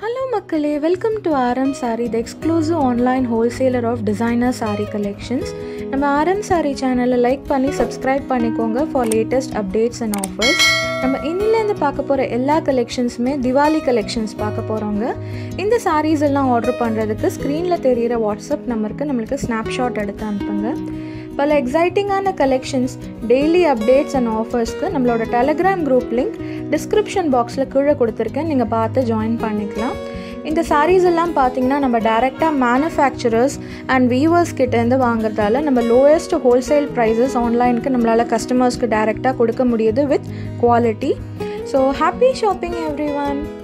hello மக்களே welcome to RM sari the exclusive online wholesaler of designer sari collections நம்ம RM sari சேனலை like பண்ணி subscribe பண்ணிக்கோங்க for latest updates and offers நம்ம இன்னிலேருந்து பார்க்க போகிற எல்லா கலெக்ஷன்ஸுமே திவாலி கலெக்ஷன்ஸ் பார்க்க போகிறோங்க இந்த சாரீஸ் எல்லாம் ஆர்டர் பண்ணுறதுக்கு ஸ்க்ரீனில் தெரிகிற வாட்ஸ்அப் நம்பருக்கு நம்மளுக்கு ஸ்னாப்ஷாட் எடுத்து அனுப்புங்க பல எக்ஸைட்டிங்கான கலெக்ஷன்ஸ் டெய்லி அப்டேட்ஸ் அண்ட் ஆஃபர்ஸ்க்கு நம்மளோட டெலகிராம் குரூப் லிங்க் டிஸ்கிரிப்ஷன் பாக்ஸில் கீழே கொடுத்துருக்கேன் நீங்கள் பார்த்து ஜாயின் பண்ணிக்கலாம் இந்த சாரீஸ் எல்லாம் பார்த்தீங்கன்னா நம்ம டேரெக்டாக மேனுஃபேக்சரர்ஸ் அண்ட் வீவர்ஸ் கிட்டேருந்து வாங்குறதால நம்ம லோயஸ்ட் ஹோல்சேல் ப்ரைஸஸ் ஆன்லைனுக்கு நம்மளால் கஸ்டமர்ஸ்க்கு டேரெக்டாக கொடுக்க முடியுது with quality so happy shopping every one